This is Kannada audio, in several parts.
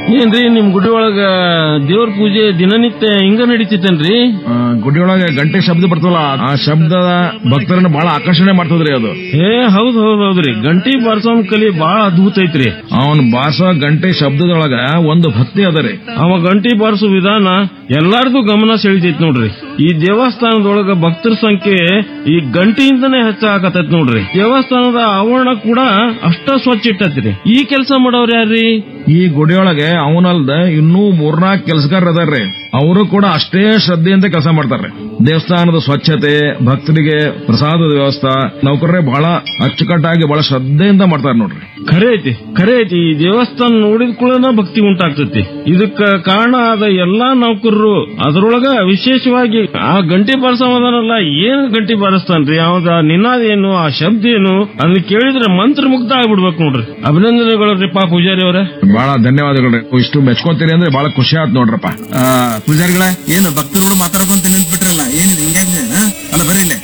ಏನ್ರಿ ನಿಮ್ ಗುಡಿ ಒಳಗ ದೇವ್ರ ಪೂಜೆ ದಿನನಿತ್ಯ ಹಿಂಗ ನಡೀತಿತ್ತೇನ್ರಿ ಆ, ಗುಡಿಯೊಳಗೆ ಗಂಟೆ ಶಬ್ದ ಬರ್ತವಲ್ಲ ಆ ಶಬ್ದ ಭಕ್ತರನ್ನ ಬಹಳ ಆಕರ್ಷಣೆ ಮಾಡ್ತದ್ರಿ ಅದು ಏ ಹೌದ್ ಹೌದ್ ಹೌದ್ರಿ ಗಂಟಿ ಬಾರ್ಸೋನ್ ಕಲಿ ಬಾಳ ಅದ್ಭುತ ಐತ್ರಿ ಅವನ್ ಬಾಸ ಗಂಟೆ ಶಬ್ದದೊಳಗ ಒಂದು ಭಕ್ತಿ ಅದರಿ ಅವ ಗಂಟಿ ಬಾರಿಸೋ ವಿಧಾನ ಎಲ್ಲಾರ್ದು ಗಮನ ಸೆಳಿತೈತ್ ನೋಡ್ರಿ ಈ ದೇವಸ್ಥಾನದೊಳಗ ಭಕ್ತರ ಸಂಖ್ಯೆ ಈ ಗಂಟಿಯಿಂದನೇ ಹೆಚ್ಚಾಗತೈತ್ ನೋಡ್ರಿ ದೇವಸ್ಥಾನದ ಆವರಣ ಕೂಡ ಅಷ್ಟ ಸ್ವಚ್ಛ ಇಟ್ಟತ್ರಿ ಈ ಕೆಲಸ ಮಾಡೋರ್ ಯಾರ್ರಿ ಈ ಗುಡಿಯೊಳಗೆ ಅವನಲ್ದ ಇನ್ನೂ ಮೂರ್ನಾಲ್ಕು ಕೆಲಸಗಾರ ಅದಾರ್ರಿ ಅವರು ಕೂಡ ಅಷ್ಟೇ ಶ್ರದ್ಧೆಯಿಂದ ಕೆಲಸ ಮಾಡ್ತಾರ್ರಿ ದೇವಸ್ಥಾನದ ಸ್ವಚ್ಛತೆ ಭಕ್ತರಿಗೆ ಪ್ರಸಾದದ ವ್ಯವಸ್ಥೆ ನೌಕರರೇ ಬಹಳ ಅಚ್ಚುಕಟ್ಟಾಗಿ ಬಹಳ ಶ್ರದ್ಧೆಯಿಂದ ಮಾಡ್ತಾರ ನೋಡ್ರಿ ಖರೆ ಐತಿ ಖರೆ ಐತಿ ಈ ದೇವಸ್ಥಾನ ನೋಡಿದ ಕೂಡನ ಭಕ್ತಿ ಉಂಟಾಗ್ತೈತಿ ಇದಕ್ಕ ಕಾರಣ ಆದ ಎಲ್ಲಾ ನೌಕರರು ಅದರೊಳಗ ವಿಶೇಷವಾಗಿ ಆ ಗಂಟೆ ಬಾರಿಸೋದನಲ್ಲ ಏನ್ ಗಂಟೆ ಬಾರಿಸ್ತಾನ್ರಿ ಅವದ ನಿನಾದ ಏನು ಆ ಶಬ್ದ ಏನು ಅದನ್ನ ಕೇಳಿದ್ರೆ ಮಂತ್ರ ಮುಗ್ಧ ಆಗ್ಬಿಡ್ಬೇಕು ನೋಡ್ರಿ ಅಭಿನಂದನೆಗಳು ಪಾ ಪೂಜಾರಿ ಅವರೇ ಬಹಳ ಧನ್ಯವಾದಗಳು ಇಷ್ಟು ಮೆಚ್ಕೊಂತೀರಿ ಅಂದ್ರೆ ಬಹಳ ಖುಷಿ ಆಯ್ತು ನೋಡ್ರಪ್ಪ ಆ, ಪೂಜಾರಿಗಳ ಏನು ಭಕ್ತರುಗಳು ಮಾತಾಡ್ಕೊಂತ ನಿಂತ್ಬಿಟ್ರಲ್ಲ ಏನಿದೆ ಹಿಂಗ್ಯಾಕೆ ಹಾ? ಅಲ್ಲ ಬರೀ ಇಲ್ಲೇ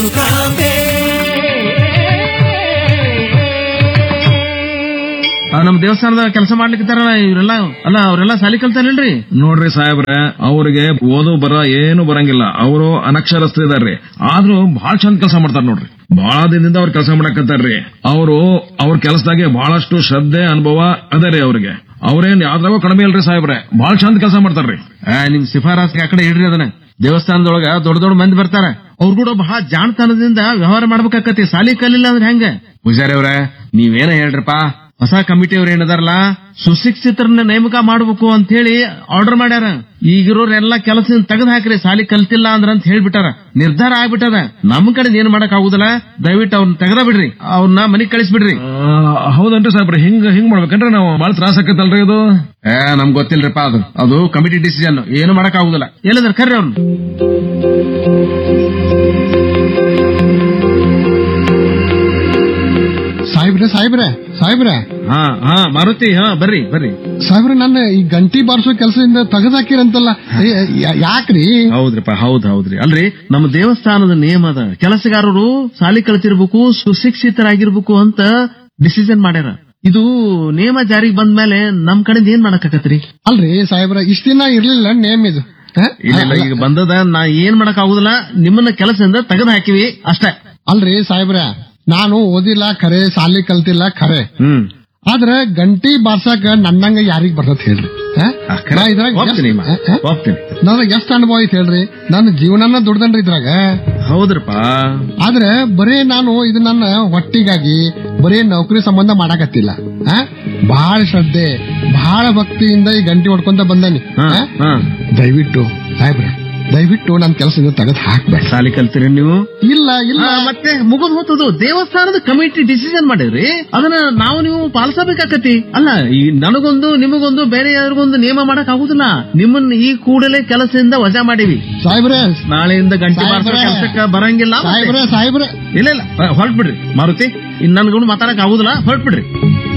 ನಮ್ ದೇವಸ್ಥಾನದ ಕೆಲಸ ಮಾಡ್ಲಿಕ್ಕಿದಾರಲ್ಲ ಇವರೆಲ್ಲ ಅಲ್ಲ ಅವರೆಲ್ಲ ಸಾಲಿ ಕಲ್ತಾರಿಲ್ರಿ ನೋಡ್ರಿ ಸಾಹೇಬ್ರೆ ಅವ್ರಿಗೆ ಓದು ಬರ ಏನು ಬರಂಗಿಲ್ಲ ಅವರು ಅನಕ್ಷರಸ್ಥರಿದಾರ್ರಿ ಆದ್ರೂ ಬಹಳ ಚಂದ ಕೆಲಸ ಮಾಡ್ತಾರ ನೋಡ್ರಿ ಬಹಳ ದಿನದಿಂದ ಅವ್ರ ಕೆಲಸ ಮಾಡಕತ್ತಾರ್ರಿ ಅವರು ಅವ್ರ ಕೆಲಸದಾಗೆ ಬಹಳಷ್ಟು ಶ್ರದ್ಧೆ ಅನುಭವ ಅದರಿ ಅವ್ರಿಗೆ ಅವ್ರೇನ್ ಯಾವ್ದ್ರಾಗ ಕಡಿಮೆ ಇಲ್ರಿ ಸಾಹೇಬ್ರೆ ಬಹಳ ಚಂದ ಕೆಲಸ ಮಾಡ್ತಾರ್ರಿ ಆ, ನಿಮ್ ಶಿಫಾರಸ್ಗೆ ಆ ಕಡೆ ಇಡ್ರಿ ಅದನ್ನ ದೇವಸ್ಥಾನದೊಳಗ ದೊಡ್ಡ ದೊಡ್ಡ ಮಂದಿ ಬರ್ತಾರ ಅವ್ರು ಕೂಡ ಬಹಳ ಜಾಣತನದಿಂದ ವ್ಯವಹಾರ ಮಾಡ್ಬೇಕಾಕತಿ ಸಾಲಿ ಕಲಿಲ್ಲ ಅಂದ್ರೆ ಹೆಂಗ ಪೂಜಾರಿ ಅವ್ರ ನೀವೇನ ಹೇಳ್ರಪ್ಪ ಹೊಸ ಕಮಿಟಿ ಅವ್ರ ಏನದಾರಲ್ಲ ಸುಶಿಕ್ಷಿತರನ್ನ ನೇಮಕ ಮಾಡ್ಬೇಕು ಅಂತ ಹೇಳಿ ಆರ್ಡರ್ ಮಾಡ್ಯಾರ ಈಗಿರೋರೆಲ್ಲ ಕೆಲಸ ತೆಗೆದು ಹಾಕ್ರಿ ಸಾಲಿ ಕಲ್ತಿಲ್ಲ ಅಂದ್ರ ಅಂತ ಹೇಳ್ಬಿಟ್ಟಾರ ನಿರ್ಧಾರ ಆಗ್ಬಿಟ್ಟದ ನಮ್ ಕಡೆ ಏನ್ ಮಾಡಕ್ ಆಗುದಿಲ್ಲ ದಯವಿಟ್ಟು ಅವ್ರನ್ನ ತೆಗದ ಬಿಡ್ರಿ ಅವ್ರನ್ನ ಮನಿಗ್ ಕಳಿಸ್ಬಿಡ್ರಿ ಆ, ಹೌದನ್ರಿ ಸಾಹೇಬ್ರೆ ಹಿಂಗ್ ಹಿಂಗ್ ಮಾಡ್ಬೇಕಂದ್ರೆ ನಾವು ಬಹಳ ತ್ರಾಸ ಆಕತ್ತಲ್ರಿ ಇದು ಏ ನಮ್ಗ್ ಗೊತ್ತಿಲ್ರಿಪ್ಪ ಅದು ಅದು ಕಮಿಟಿ ಡಿಸಿಷನ್ ಏನು ಮಾಡಕ್ ಆಗುದಿಲ್ಲ ಎಲ್ಲದ್ರ ಕರ್ರಿ ಅವ್ರನ್ನ ಸಾಹೇಬ್ರೆ ಸಾಹೇಬ್ರೆ ಸಾಹೇಬ್ರೆ ಹಾ ಹಾ ಮಾರುತಿ ಹಾ ಬರ್ರಿ ಬರ್ರಿ ಸಾಹೇಬ್ರೆ ನನ್ನ ಈ ಗಂಟಿ ಬಾರಿಸೋ ಕೆಲಸದಿಂದ ತೆಗೆದಾಕಿರಂತಲ್ಲ ಏ, ಯಾ- ಯಾಕ್ರಿ ಹೌದ್ರಿಪ್ಪ ಹೌದ್ ಹೌದ್ರಿ ಅಲ್ರಿ ನಮ್ಮ ದೇವಸ್ಥಾನದ ನಿಯಮ ಅದ ಕೆಲಸಗಾರರು ಸಾಲಿ ಕಲ್ತಿರ್ಬೇಕು ಸುಶಿಕ್ಷಿತರಾಗಿರ್ಬೇಕು ಅಂತ ಡಿಸಿಷನ್ ಮಾಡ್ಯಾರ ಇದು ನಿಯಮ ಜಾರಿಗೆ ಬಂದ ಮೇಲೆ ನಮ್ ಕಡೆಯಿಂದ ಏನ್ ಮಾಡಕ್ಕಾಗತ್ರಿ ಅಲ್ರಿ ಸಾಹೇಬ್ರ ಇಷ್ಟ ದಿನ ಇರ್ಲಿಲ್ಲ ನೇಮ್ ಇದು ಹ? ಇಲ್ಲ ಇಲ್ಲ, ಈಗ ಬಂದದ ನಾ ಏನ್ ಮಾಡಕ್ ಆಗುದಿಲ್ಲ ನಿಮ್ಮನ್ನ ಕೆಲಸದಿಂದ ತೆಗೆದು ಹಾಕಿವಿ ಅಷ್ಟೇ ಅಲ್ರಿ ಸಾಹೇಬ್ರ ನಾನು ಓದಿಲ್ಲ ಖರೆ ಸಾಲಿ ಕಲ್ತಿಲ್ಲ ಖರೆ ಹ್ಮ್ ಆದ್ರ ಗಂಟಿ ಬಾರ್ಸಾಕ ನನ್ನಂಗ ಯಾರಿಗ್ ಬರ್ತತ್ ಹೇಳ್ರಿ ಹ? ಆ, ಖರೆ. ನಾ ಇದ್ರಾಗ ಒಪ್ತೀನಿ ಎಷ್ಟ್- ಮಾ, ಹ? ಹ? ಒಪ್ತೀನಿ ನನಗ್ ಎಷ್ಟ್ ಅನುಭವ ಐತಿ ಹೇಳ್ರಿ ನನ್ನ ಜೀವನನ ದುಡ್ದನ್ರಿ ಇದ್ರಾಗ ಹೌದ್ರಪ್ಪ ಆದ್ರೆ ಬರೇ ನಾನು ಇದು ನನ್ನ ಹೊಟ್ಟಿಗಾಗಿ ಬರೇ ನೌಕರಿ ಸಂಬಂಧ ಮಾಡಾಕತ್ತಿಲ್ಲ ಆ? ಬಹಳ ಶ್ರದ್ಧೆ ಬಹಳ ಭಕ್ತಿಯಿಂದ ಈ ಗಂಟೆ ಹೊಡ್ಕೊಂತ ಬಂದಾನಿ ಹಾ, ಆ? ಹಾ. ದಯವಿಟ್ಟು ಸಾಹೇಬ್ರೆ ದಯವಿಟ್ಟು ನನ್ನ ಕೆಲಸದಿಂದ ತೆಗೆದು ಹಾಕ್ಬೇಡ ಸಾಲಿ ಕಲ್ತೀರಿ ನೀವು ಇಲ್ಲ ಇಲ್ಲ ಆ, ಮತ್ತೆ ಮುಗಿದ್ ಹೋತದು ದೇವಸ್ಥಾನದ ಕಮಿಟಿ ಡಿಸಿಷನ್ ಮಾಡಿದ್ರಿ ಅದನ್ನ ನಾವು ನೀವು ಪಾಲಿಸಬೇಕಾಕತಿ ಅಲ್ಲ ಈ ನನಗೊಂದು ನಿಮಗೊಂದು ಬೇರೆ ಯಾರಿಗೊಂದು ನಿಯಮ ಮಾಡಕ್ ಆಗುದಿಲ್ಲ ನಿಮ್ಮನ್ನ ಈ ಕೂಡಲೇ ಕೆಲಸದಿಂದ ವಜಾ ಮಾಡಿವಿ ಸಾಹೇಬ್ರೆ ನಾಳೆಯಿಂದ ಗಂಟೆ ಬಾರಿಸೋ ಸಾಹೇಬ್ರೆ. ಕೆಲಸಕ್ಕೆ ಬರಂಗಿಲ್ಲ ಮತ್ತೆ. ಸಾಹೇಬ್ರೆ ಸಾಹೇಬ್ರೆ ಇಲ್ಲ ಇಲ್ಲ ಹೊರಟ್ಬಿಡ್ರಿ ಮಾರುತಿ ಇನ್ ನನ್ಗೊಂಡು ಮಾತಾಡಕ್ ಆಗುದಿಲ್ಲ ಹೊರಟ್ಬಿಡ್ರಿ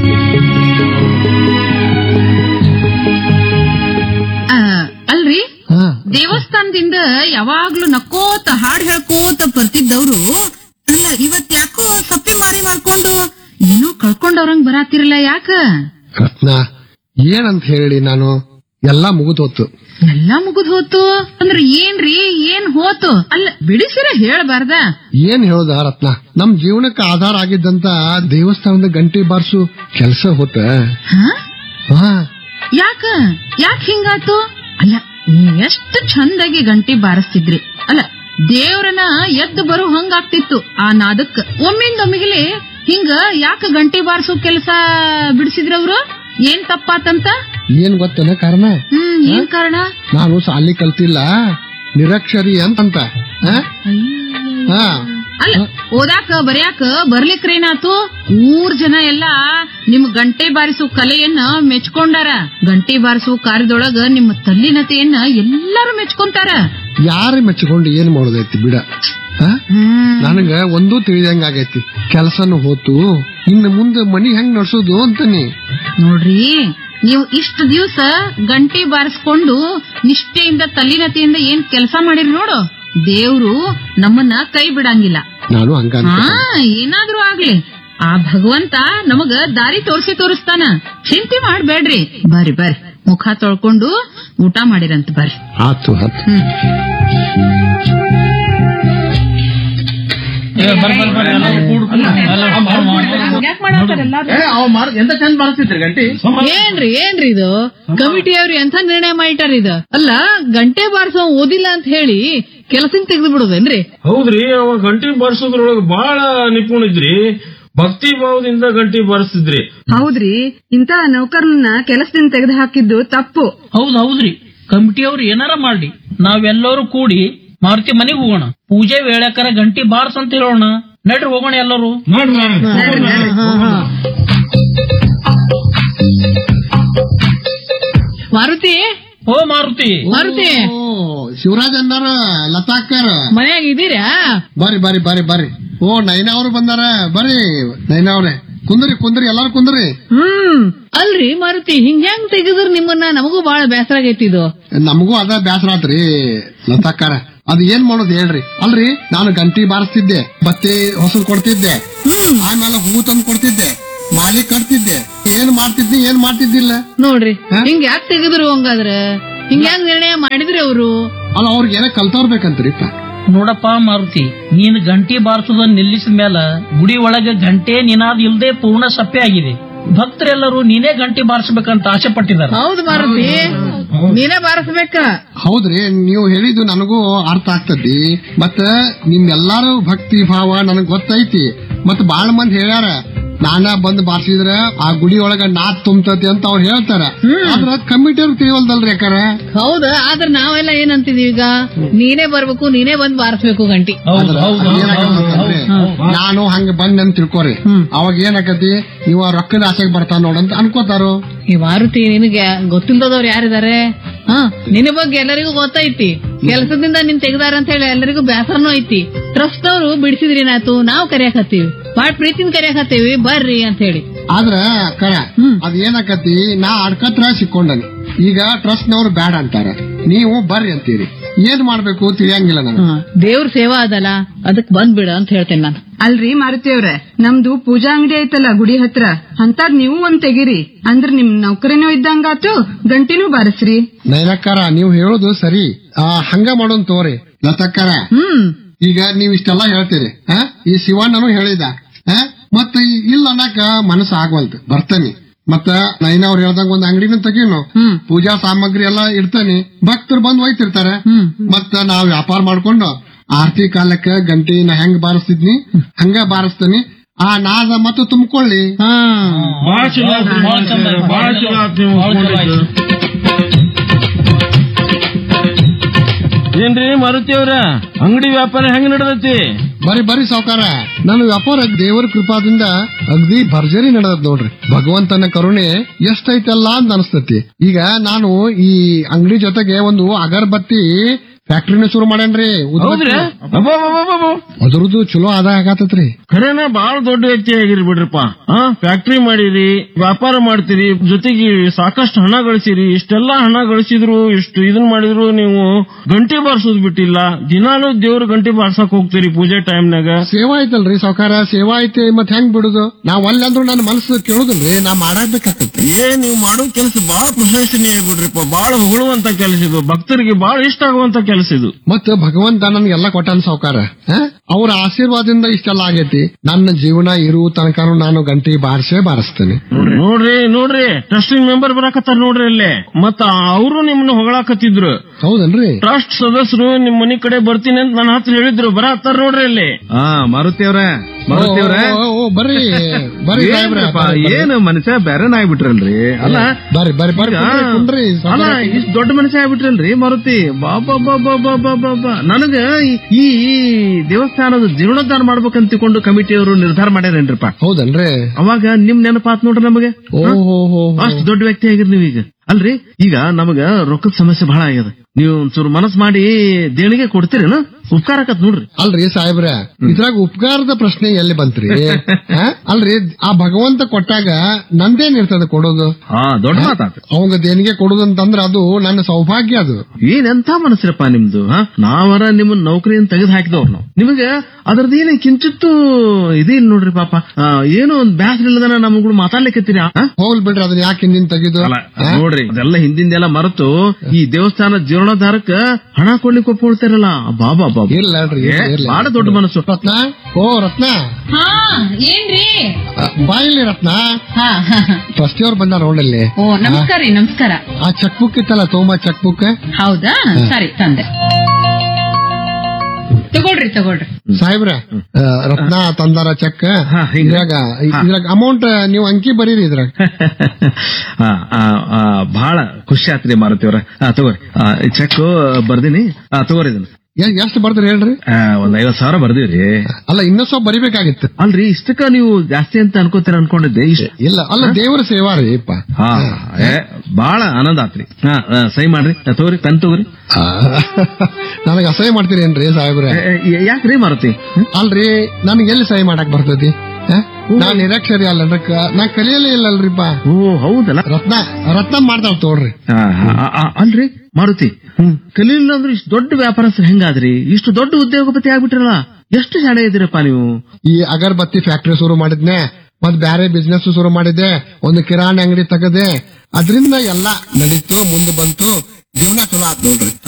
ಆ, ಅಲ್ರಿ ಹಾ ದೇವಸ್ಥಾನದಿಂದ ಯಾವಾಗ್ಲೂ ನಕ್ಕೋತ ಹಾಡ್ ಹೇಳ್ಕೋತ ಬರ್ತಿದ್ದವ್ರು ಅಲ್ಲ ಇವತ್ ಯಾಕೋ ಸಪ್ಪೆ ಮಾರಿ ಮಾಡ್ಕೊಂಡು ಏನೋ ಕಳ್ಕೊಂಡವ್ರಂಗ್ ಬರಾತಿರಲ್ಲ ಯಾಕ ರತ್ನ ಏನಂತ ಹೇಳಿ ನಾನು ಎಲ್ಲಾ ಮುಗಿದು ಹೋತು ಎಲ್ಲಾ ಮುಗಿದ್ ಹೋತು ಅಂದ್ರ ಏನ್ರಿ ಏನ್ ಹೋತು ಅಲ್ಲ ಬಿಡಿಸಿರ ಹೇಳ್ಬಾರ್ದ ಏನ್ ಹೇಳ್ದ ರತ್ನ ನಮ್ ಜೀವನಕ್ಕೆ ಆಧಾರ ಆಗಿದ್ದಂತ ದೇವಸ್ಥಾನದ ಗಂಟೆ ಬಾರ್ಸು ಕೆಲಸ ಹೋತ ಹ? ಹಾ ಯಾಕ ಯಾಕ ಹಿಂಗಾತು ಅಲ್ಲ ನೀವ್ ಎಷ್ಟು ಚಂದಾಗಿ ಗಂಟಿ ಬಾರಿಸ್ತಿದ್ರಿ ಅಲ್ಲ ದೇವ್ರನ ಎದ್ದು ಬರೋ ಹಂಗಾಗ್ತಿತ್ತು ಆ ನಾದಕ್ ಒಮ್ಮಿಂದೊಮ್ಮಿಗ್ಲೆ ಹಿಂಗ ಯಾಕ ಗಂಟಿ ಬಾರಿಸೋ ಕೆಲಸ ಬಿಡಿಸಿದ್ರ ಅವ್ರು ಏನ್ ತಪ್ಪಾತಂತ ಏನ್ ಗೊತ್ತೇನ ಕಾರಣ ಹ್ಮ್ ಏನ್ ಕಾರಣ ನಾನು ಸಾಲಿ ಕಲ್ತಿಲ್ಲ ನಿರಕ್ಷರಿ ಅಂತಂತ ಹಾ? ಹಾ ಅಲ್ಲ ಓದಾಕ ಬರ್ಯಾಕ ಬರ್ಲಿಕ್ರೇನಾತು ಊರ್ ಜನ ಎಲ್ಲಾ ನಿಮ್ ಗಂಟೆ ಬಾರಿಸೋ ಕಲೆಯನ್ನ ಮೆಚ್ಕೊಂಡಾರ ಗಂಟೆ ಬಾರಿಸೋ ಕಾರ್ಯದೊಳಗ ನಿಮ್ಮ ತಲ್ಲಿನತೆಯನ್ನ ಎಲ್ಲಾರು ಮೆಚ್ಕೊಂತಾರ ಯಾರು ಮೆಚ್ಚಿಕೊಂಡು ಏನ್ ಮಾಡೋದೈತಿ ಬಿಡ ಹಾ? ಹ್ಮ್ ನನಗ ಒಂದೂ ತಿಳಿದಂಗ ಆಗೈತಿ ಕೆಲಸನು ಹೋತು ಇನ್ನು ಮುಂದೆ ಮನಿ ಹೆಂಗ್ ನಡ್ಸೋದು ಅಂತಾನೆ ನೋಡ್ರಿ ನೀವು ಇಷ್ಟು ದಿವಸ ಗಂಟೆ ಬಾರಿಸ್ಕೊಂಡು ನಿಷ್ಠೆಯಿಂದ ತಲ್ಲಿನತೆಯಿಂದ ಏನ್ ಕೆಲಸ ಮಾಡಿರಿ ನೋಡು ದೇವ್ರು ನಮ್ಮನ್ನ ಕೈ ಬಿಡಂಗಿಲ್ಲ ನಾನು ಹಂಗ ಹಾ ಅನ್ಕೊಂಡೆ. ಏನಾದ್ರೂ ಆಗ್ಲಿ ಆ ಭಗವಂತ ನಮಗ ದಾರಿ ತೋರ್ಸಿ ತೋರಿಸ್ತಾನ ಚಿಂತೆ ಮಾಡ್ಬೇಡ್ರಿ ಬರ್ರಿ ಬರ್ರಿ ಮುಖ ತೊಳ್ಕೊಂಡು ಊಟ ಮಾಡಿರಂತ ಬರ್ರಿ ಆತು ಆತು ಏ, ಅವ ಮಾರ್ ಎಂತ ಚಂದ ಬಾರಿಸ್ತಿದ್ರಿ ಗಂಟಿ ಏನ್ರಿ ಏನ್ರಿ ಇದು ಕಮಿಟಿಯವ್ರು ಎಂತ ನಿರ್ಣಯ ಮಾಡಿಟ್ಟಾರ ಇದು ಅಲ್ಲ ಗಂಟೆ ಬಾರಿಸೋ ಓದಿಲ್ಲ ಅಂತ ಹೇಳಿ ಕೆಲಸದಿಂದ ತೆಗೆದು ಬಿಡುದೇನ್ರಿ ಹೌದ್ರಿ ಅವ ಗಂಟಿ ಬಾರಿಸೋದ್ರೊಳಗ ಬಹಳ ನಿಪುಣ ಇದ್ರಿ ಭಕ್ತಿ ಭಾವದಿಂದ ಗಂಟಿ ಬಾರಿಸ್ತಿದ್ರಿ ಹೌದ್ರಿ ಇಂತ ನೌಕರನ್ನ ಕೆಲಸದಿಂದ ತೆಗೆದು ಹಾಕಿದ್ದು ತಪ್ಪು ಹೌದ್ ಹೌದ್ರಿ ಕಮಿಟಿಯವ್ರು ಏನಾರ ಮಾಡಿ ನಾವೆಲ್ಲರೂ ಕೂಡಿ ಮಾರುತಿ ಮನೆಗೆ ಹೋಗೋಣ ಪೂಜೆ ವೇಳೆಕರ ಗಂಟಿ ಬಾರ್ಸ್ ಅಂತ ಹೇಳೋಣ ನಡ್ರಿ ಹೋಗೋಣ ಎಲ್ಲರೂ ಮಾರುತಿ ಓ ಮಾರುತಿ ಮಾರುತಿ ಓ ಶಿವರಾಜ್ ಅನ್ನಾರ ಲತಾಕ್ಕರ್ ಮನ್ಯಾಗ ಇದೀರಾ ಬರ್ರಿ ಬರ್ರಿ ಬರ್ರಿ ಬರ್ರಿ ಓ ನೈನಾ ಅವ್ರು ಬಂದಾರ ಬರ್ರಿ ನೈನಾ ಅವ್ರೆ ಕುಂದ್ರಿ ಕುಂದ್ರಿ ಎಲ್ಲಾರು ಕುಂದ್ರಿ ಹ್ಮ್ ಅಲ್ರಿ ಮಾರುತಿ ಹಿಂಗ್ ಹೆಂಗ್ ತೆಗೆದ್ರ ನಿಮ್ಮನ್ನ ನಮಗೂ ಬಾಳ ಬೇಸರ ಆಗೈತಿ ಇದು ನಮಗೂ ಅದ ಬ್ಯಾಸರ ಆತ್ರಿ ಲತಾಕ್ಕರ ಅದ್ ಏನ್ ಮಾಡೋದು ಹೇಳ್ರಿ ಅಲ್ರಿ ನಾನು ಗಂಟಿ ಬಾರಿಸ್ತಿದ್ದೆ ಬತ್ತಿ ಹೊಸರು ಕೊಡ್ತಿದ್ದೆ ಆಮೇಲೆ ಹೂ ತಂದು ಕೊಡ್ತಿದ್ದೆ ಮಾಲೆ ಕಟ್ತಿದ್ದೆ ಏನ್ ಮಾಡ್ತಿದ್ನಿ ಏನ್ ಮಾಡ್ತಿದ್ದಿಲ್ಲ ನೋಡ್ರಿ ಹಾ? ಹಿಂಗ್ ಯಾಕೆ ತೆಗೆದ್ರು ಹಂಗಾದ್ರ ಹಿಂಗ್ ಹೆಂಗ್ ನಿರ್ಣಯ ಮಾಡಿದ್ರಿ ಅವ್ರು ಅಲ್ಲ ಅವ್ರಿಗೆ ಏನೋ ಕಲ್ತವ್ರಬೇಕಂತ್ರಿಪ್ಪ ನೋಡಪ್ಪ ಮಾರುತಿ ನೀನ್ ಗಂಟಿ ಬಾರಿಸೋದನ್ನ ನಿಲ್ಲಿಸಿದ ಮೇಲೆ ಗುಡಿ ಒಳಗೆ ಗಂಟೆ ನಿನಾದ ಇಲ್ದೆ ಪೂರ್ಣ ಸಪ್ಪೆ ಆಗಿದೆ ಭಕ್ತರೆಲ್ಲರೂ ನೀನೇ ಗಂಟಿ ಬಾರಿಸಬೇಕಂತ ಆಸೆ ಪಟ್ಟಿದ್ದಾರೆ ಹೌದು ಮಾರುತಿ ನೀನೇ ಬಾರಿಸ್ಬೇಕ ಹೌದ್ರಿ ನೀವು ಹೇಳಿದ್ದು ನನಗೂ ಅರ್ಥ ಆಗ್ತದಿ ಮತ್ತ ನಿಮ್ಮೆಲ್ಲಾರು ಭಕ್ತಿ ಭಾವ ನನಗ್ ಗೊತ್ತೈತಿ ಮತ್ ಬಾಳ ಮಂದಿ ಹೇಳ್ಯಾರ ನಾನ ಬಂದ್ ಬಾರ್ಸಿದ್ರ ಆ ಗುಡಿ ಒಳಗ ನಾತ್ ತುಂಬತತಿ ಅಂತ ಅವ್ರು ಹೇಳ್ತಾರ ಆದ್ರ ಕಮಿಟಿಯವ್ರು ತಿಳಿವಲ್ದಲ್ರಿ ಯಾಕಾರ ಹೌದ ಆದ್ರ ನಾವೆಲ್ಲ ಏನಂತಿದೀವಿ ಈಗ ನೀನೇ ಬರ್ಬೇಕು ನೀನೇ ಬಂದ್ ಬಾರಿಸ್ಬೇಕು ಗಂಟಿ ಹೌದು ಹೌದು ಏನಾಗತ್ತಂದ್ರೆ ನಾನು ಹಂಗ ಬಂದ್ ಅಂತ ತಿಳ್ಕೊರಿ ಅವಾಗ ಏನಾಕತಿ ಇವ ರೊಕ್ಕದ ಆಸೆಗೆ ಬರ್ತಾನ ನೋಡಂತ ಅನ್ಕೋತಾರು ಈ ಮಾರುತಿ ನಿನಗೆ ಗೊತ್ತಿಲ್ದವ್ರು ಯಾರಿದ್ದಾರೆ ಹ ನಿನ್ನ ಬಗ್ಗೆ ಎಲ್ಲರಿಗೂ ಗೊತ್ತೈತಿ ಕೆಲಸದಿಂದ ನಿನ್ ತೆಗ್ದಾರ ಅಂತ ಹೇಳಿ ಎಲ್ಲರಿಗೂ ಬೇಸರನೂ ಐತಿ ಟ್ರಸ್ಟ್ ಅವರು ಬಿಡಿಸಿದ್ರಿ ನಾತು ನಾವು ಕರಿಯಾಕತ್ತೀವಿ ಬಾಳ್ ಪ್ರೀತಿನ ಕರಿಯಾಕತ್ತೀವಿ ಬರ್ರಿ ಅಂತ ಹೇಳಿ ಆದ್ರ ಕರ ಅದ್ ಏನಾಕತಿ ನಾ ಅಡ್ಕತ್ರ ಸಿಕ್ಕೊಂಡನಿ ಈಗ ಟ್ರಸ್ಟ್ ನವ್ರು ಬ್ಯಾಡ ಅಂತಾರ ನೀವು ಬರ್ರಿ ಅಂತೀರಿ ಏನ್ ಮಾಡ್ಬೇಕು ತಿಳಿಯಂಗಿಲ್ಲ ನನಗೆ ಹ, ದೇವ್ರ ಸೇವಾ ಅದಲ್ಲ ಅದಕ್ ಬಂದ್ಬಿಡ ಅಂತ ಹೇಳ್ತೇನೆ ನಾನು ಅಲ್ರಿ ಮಾರುತಿಯವ್ರೆ ನಮ್ದು ಪೂಜಾ ಅಂಗಡಿ ಐತಲ್ಲ ಗುಡಿ ಹತ್ರ ಅಂತಾದ್ ನೀವು ಒಂದ್ ತೆಗಿರಿ ಅಂದ್ರ ನಿಮ್ ನೌಕರಿನೂ ಇದ್ದಂಗಾತು ಗಂಟಿನೂ ಬಾರಿಸ್ರಿ ನೈನಕ್ಕಾರ ನೀವು ಹೇಳೋದು ಸರಿ ಆ, ಹಂಗ ಮಾಡೋನ್ ತೋರಿ ಲತಕ್ಕರ ಹ್ಮ್ ಈಗ ನೀವ್ ಇಷ್ಟೆಲ್ಲ ಹೇಳ್ತೀರಿ ಆ? ಈ ಶಿವಣ್ಣನು ಹೇಳಿದ ಆ? ಮತ್ತ ಈ- ಇಲ್ಲ ಅನ್ನಕ ಮನಸ್ಸು ಆಗವಲ್ತು ಬರ್ತೇನೆ ಮತ್ತ ನೈನ ಅವ್ರು ಹೇಳ್ದಂಗ ಒಂದ್ ಅಂಗಡಿನ ತೆಗೀನು ಪೂಜಾ ಸಾಮಗ್ರಿ ಎಲ್ಲ ಇಡ್ತಾನೆ ಭಕ್ತರು ಬಂದ್ ಒಯ್ತಿರ್ತಾರೆ ಮತ್ತ ನಾವ್ ವ್ಯಾಪಾರ ಮಾಡ್ಕೊಂಡು ಆರ್ತಿ ಕಾಲಕ್ಕ ಗಂಟಿನ ಹೆಂಗ್ ಬಾರಿಸ್ತಿದ್ನಿ ಹಂಗ ಬಾರಿಸ್ತಾನಿ ಆ ನಾದ ಮತ್ತು ತುಂಬಿಕೊಳ್ಳಿ ಹಾ ಬಹಳ ಚಲೋ ಆತ್ರಿ ಬಹಳ ಚಂದ ಆಯ್ತು. ಬಹಳ ಚಲೋ ಆತ್ ನೀವು ಬಹಳ ಚಲೋ ಒಪ್ಕೊಂಡಿದ್ದು. ಏನ್ರಿ ಮಾರುತಿ ಅವ್ರ ಅಂಗಡಿ ವ್ಯಾಪಾರ ಹೆಂಗ್ ನಡೆದೈತಿ ಬರಿ ಬರಿ ಸಾವುಕಾರ ನನ್ನ ವ್ಯಾಪಾರ ದೇವರ ಕೃಪಾದಿಂದ ಅಗ್ದಿ ಭರ್ಜರಿ ನಡೆದದ್ ನೋಡ್ರಿ ಭಗವಂತನ ಕರುಣೆ ಎಷ್ಟೈತಲ್ಲ ಅಂತ ಅನಸ್ತತಿ ಈಗ ನಾನು ಈ ಅಂಗಡಿ ಜೊತೆಗೆ ಒಂದು ಅಗರಬತ್ತಿ ಫ್ಯಾಕ್ಟ್ರಿನ ಶುರು ಮಾಡೇನ್ರಿ ಹೌದ್ರಿ ಅಬ್ಬಬ್ಬಬ್ಬಬ್ಬ. ಅದ್ರದ್ದು ಚಲೋ ಆದಾಯ ಆಗತ್ತತ್ರಿ ಖರೇನ ಬಹಳ ದೊಡ್ಡ ವ್ಯಕ್ತಿ ಆಗಿರಿ ಬಿಡ್ರಪ್ಪ ಹಾ ಫ್ಯಾಕ್ಟ್ರಿ ಮಾಡಿರಿ ವ್ಯಾಪಾರ ಮಾಡ್ತೀರಿ ಜೊತೆಗೆ ಸಾಕಷ್ಟು ಹಣ ಗಳಿಸಿರಿ ಇಷ್ಟೆಲ್ಲಾ ಹಣ ಗಳಿಸಿದ್ರು ಇಷ್ಟು ಇದನ್ ಮಾಡಿದ್ರು ನೀವು ಗಂಟೆ ಬಾರ್ಸೋದ್ ಬಿಟ್ಟಿಲ್ಲ ದಿನಾಲು ದೇವ್ರ ಗಂಟೆ ಬಾರ್ಸಕ್ ಹೋಗ್ತೀರಿ ಪೂಜೆ ಟೈಮ್ನಾಗ ಸೇವಾ ಐತಲ್ರಿ ಸಾವುಕಾರ ಸೇವಾ ಐತಿ ಮತ್ ಹೆಂಗ್ ಬಿಡುದು ನಾವ್ ಅಲ್ಲಂದ್ರು ನನ್ನ ಮನಸ್ಸು ಕೇಳುದಿಲ್ರಿ ನಾ ಮಾಡಾಕ್ಬೇಕಾಗತ್ತೆ ಏ ನೀವು ಮಾಡೋ ಕೆಲಸ ಬಹಳ ಪ್ರಶಂಸನೀಯ ಬಿಡ್ರಿಪ್ಪ ಬಹಳ ಹೊಗಳುವಂತ ಕೆಲಸ ಇದು ಭಕ್ತರಿಗೆ ಬಹಳ ಇಷ್ಟ ಆಗುವಂತ ಕೆಲಸ ಇದು ಮತ್ ಭಗವಂತ ನನ್ಗೆಲ್ಲ ಕೊಟ್ಟಾನ ಸಾವುಕಾರ ಅವ್ರ ಆಶೀರ್ವಾದದಿಂದ ಇಷ್ಟೆಲ್ಲ ಆಗೈತಿ ನನ್ನ ಜೀವನ ಇರುವ ತನಕನು ನಾನು ಗಂಟೆ ಬಾರಿಸೇ ಬಾರಿಸ್ತೇನೆ ನೋಡ್ರಿ ನೋಡ್ರಿ ಟ್ರಸ್ಟಿಂಗ್ ಮೆಂಬರ್ ಬರಾಕತ್ತಾರ ನೋಡ್ರಿ ಅಲ್ಲೇ ಮತ್ತ ಅವರು ನಿಮ್ಮನ್ನ ಹೊಗಳಾಕತ್ತಿದ್ರು ಹೌದನ್ರಿ ಟ್ರಸ್ಟ್ ಸದಸ್ಯರು ನಿಮ್ ಮನಿ ಕಡೆ ಬರ್ತೀನಿ ಅಂತ ನನ್ನ ಹತ್ರ ಹೇಳಿದ್ರು ಬರತ್ತಾರ ನೋಡ್ರಿ ಅಲ್ಲಿ ಹಾ ಮಾರುತಿ ಅವ್ರ ಮಾರುತಿ ಅವ್ರ ಓ, ಓ, ಓ, ಬರ್ರಿ ಬರ್ರಿ ಸಾಹೇಬ್ರೆ, ಏನ್ರಪ್ಪ, ಬರ್ರಿ, ಬರ್ರಿ. ಏನು ಮನುಷ್ಯ ಬೇರೆನ ಆಗ್ಬಿಟ್ರಲ್ರಿ ಅಲ್ಲ ಬರ್ರಿ ಬರ್ರಿ ಬರ್ರಿ ಈಗ, ಕುಂಡ್ರಿ, ಕುಂಡ್ರಿ ಅಲ್ಲ ಸಾವ್ಕಾರ. ಇಷ್ಟ್ ದೊಡ್ಡ ಮನುಷ್ಯ ಆಗ್ಬಿಟ್ರಲ್ರಿ ಮಾರುತಿ ಬಾಬಾ ಬಾಬಾ ಬಾಬಾ ಬಾಬಾ ನನಗ ಈ ಈ ದೇವಸ್ಥಾನದ ಜೀರ್ಣೋದ್ಧಾರ ಮಾಡ್ಬೇಕಂತ ತಿಳ್ಕೊಂಡು ಕಮಿಟಿಯವರು ನಿರ್ಧಾರ ಮಾಡ್ಯಾರೇನ್ರಪ್ಪ ಹೌದನ್ರಿ ಅವಾಗ ನಿಮ್ ನೆನಪಾತ್ ನೋಡ್ರಿ ನಮಗೆ ಓ ಹೋ ಹೋ ಹೋ. ಅಷ್ಟ್ ದೊಡ್ಡ ವ್ಯಕ್ತಿ ಆಗಿರ್ ನೀವೀಗ ಅಲ್ರಿ ಈಗ ನಮಗ ರೊಕ್ಕದ ಸಮಸ್ಯೆ ಬಹಳ ಆಗ್ಯದ ನೀವು ಒಂಚೂರು ಮನಸ್ ಮಾಡಿ ದೇಣಿಗೆ ಕೊಡ್ತೀರೇನು ಉಪಕಾರ ಆಕತ್ ನೋಡ್ರಿ ಅಲ್ರಿ ಸಾಹೇಬ್ರ ಇದ್ರಾಗ ಉಪಕಾರದ ಪ್ರಶ್ನೆ ಎಲ್ಲಿ ಬಂತ್ರಿ ಆ? ಅಲ್ರಿ ಆ ಭಗವಂತ ಕೊಟ್ಟಾಗ ನಂದೇನ್ ಇರ್ತದ ಕೊಡೋದು ಹಾ ದೊಡ್ಡ ಮಾತಾತ ಅವಂಗ ದೇಣಿಗೆ ಕೊಡೋದು ಅಂತಂದ್ರ ಅದು ನನ್ನ ಸೌಭಾಗ್ಯ ಅದು ಏನೆಂತ ಮನಸ್ಸಿರಪ್ಪ ನಿಮ್ದು ಹಾ ನಾವರ ನಿಮ್ಮನ್ನ ನೌಕರಿಯನ್ನು ತೆಗೆದು ಹಾಕಿದವ್ರು ನಾವು ನಿಮಗೆ ಅದ್ರದ್ದೇನೆ ಕಿಂಚಿತ್ತು ಇದಿಲ್ಲ ನೋಡ್ರಿ ಪಾಪ ಆ, ಏನೋ ಒಂದ್ ಬ್ಯಾಸರ ಇಲ್ಲದನ ನಮ್ಗಳು ಮಾತಾಡ್ಲಿಕ್ಕತ್ತೀರಿ ಆ? ಹೋಗ್ಲ್ ಬಿಡ್ರಿ ಅದನ್ನ ಯಾಕೆ ಹಿಂದಿನ ತೆಗೆದು ಅಲ್ಲ ನೋಡ್ರಿ ಅದೆಲ್ಲ ಹಿಂದಿಂದೆಲ್ಲ ಮರೆತು ಈ ದೇವಸ್ಥಾನ ಜೀರ್ಣೋದ್ಧಾರಕ್ಕ ಹಣ ಕೊಡ್ಲಿಕ್ಕೆ ಒಪ್ಕೊಳ್ತಾರಲ್ಲ ಬಾಬಾ ಬಾಬಾ ಇಲ್ಲ ಅಲ್ರಿ ಏ, ಇರ್ಲಿ. ಬಹಳ ದೊಡ್ಡ ಮನಸ್ಸು ರತ್ನ ಓ ರತ್ನ ಹಾ ಏನ್ರಿ ಆ, ಬಾ ಇಲ್ಲಿ ರತ್ನ ಹಾ ಟ್ರಸ್ಟಿಯವ್ರು ಬಂದಾರ ನೋಡಲ್ಲಿ ಓ ನಮಸ್ಕಾರ ರೀ ನಮಸ್ಕಾರ ಆ ಚೆಕ್ ಬುಕ್ ಇತ್ತಲ್ಲ ತೋಮ ಚೆಕ್ ಬುಕ್ ಹೌದಾ ಸರಿ ತಂದೆ ತಗೊಳ್ರಿ ತಗೊಳ್ರಿ ಸಾಹೇಬ್ರ ಆ, ರತ್ನ ತಂದಾರ ಚೆಕ್ ಹಾ, ಹಿಂಗ. ಇದ್ರಾಗ ಇದ್ರಾಗ ಅಮೌಂಟ್ ನೀವು ಅಂಕಿ ಬರೀರಿ ಇದ್ರಾಗ ಆ, ಆ, ಆ, ಬಹಳ ಖುಷಿ ಆತ್ರಿ ಮಾರುತಿಯವ್ರ ತಗೋರಿ ಚೆಕ್ ಬರ್ದಿನಿ ಆ, ತಗೋರಿ ಇದನ್ನ ಎ- ಎಷ್ಟ್ ಬರ್ತೀರಿ ಹೇಳ್ರಿ ಆ, ಒಂದ್ ಐವತ್ ಸಾವಿರ ಬರ್ದಿವ್ರಿ ಅಲ್ಲ ಇನ್ನೂ ಸ್ವಲ್ಪ ಬರಿಬೇಕಾಗಿತ್ತು ಅಲ್ರಿ ಇಷ್ಟಕ್ಕ ನೀವು ಜಾಸ್ತಿ ಅಂತ ಅನ್ಕೋತೀರ ಅನ್ಕೊಂಡಿದ್ದೆ ಇಷ್ಟ ಇಲ್ಲ ಅಲ್ಲ ದೇವರ ಸೇವಾ ರೀ ಅಪ್ಪ ಹಾ ಏ, ಬಹಳ ಆನಂದ ಆತ್ರಿ ಹಾ ಆ, ಸಹಿ ಮಾಡ್ರಿ ಆ, ತಗೋರಿ ಪೆನ್ ತಗೋರಿ ಆ, ನನಗ ಅಸಹ್ಯ ಮಾಡ್ತೀರೇನ್ರಿ ಸಾಹೇಬ್ರೆ ಏ, ಏ, ಯಾಕ್ರಿ ಮಾರುತಿ ಅಲ್ರಿ ನನಗೆ ಎಲ್ಲಿ ಸಹಿ ಮಾಡಕ್ ಬರ್ತೈತಿ ಆ? ನಾನ್ ನಿರಕ್ಷರಿ ಅಲ್ಲ ನಾ ಕಲಿಯಲೇ ಇಲ್ಲಲ್ರಿಪ್ಪ ಓ ಹೌದಲ್ಲ ರತ್ನ ರತ್ನ ಮಾಡ್ತಾಳ ತೋಡ್ರಿ ಆ, ಆ, ಆ, ಅಲ್ರಿ ಮಾರುತಿ ಕಲೀಲಿಲ್ಲ ಅಂದ್ರೆ ಇಷ್ಟು ದೊಡ್ಡ ವ್ಯಾಪಾರಸ್ಥರು ಹೆಂಗಾದ್ರಿ ಇಷ್ಟು ದೊಡ್ಡ ಉದ್ಯೋಗಪತಿ ಆಗ್ಬಿಟ್ರಲ್ಲ ಎಷ್ಟು ಶಾಣೆ ಇದ್ದೀರಪ್ಪ ನೀವು ಈ ಅಗರಬತ್ತಿ ಫ್ಯಾಕ್ಟರಿ ಶುರು ಮಾಡಿದ್ನೆ ಮತ್ ಬ್ಯಾರೆ ಬಿಸ್ನೆಸ್ ಶುರು ಮಾಡಿದ್ದೆ ಒಂದು ಕಿರಾಣಿ ಅಂಗಡಿ ತೆಗದೆ ಅದ್ರಿಂದ ಎಲ್ಲಾ ನಡೀತು ಮುಂದೆ ಬಂತು ಜೀವನ ಚಲೋ ಆತ್ ನೋಡ್ರಿ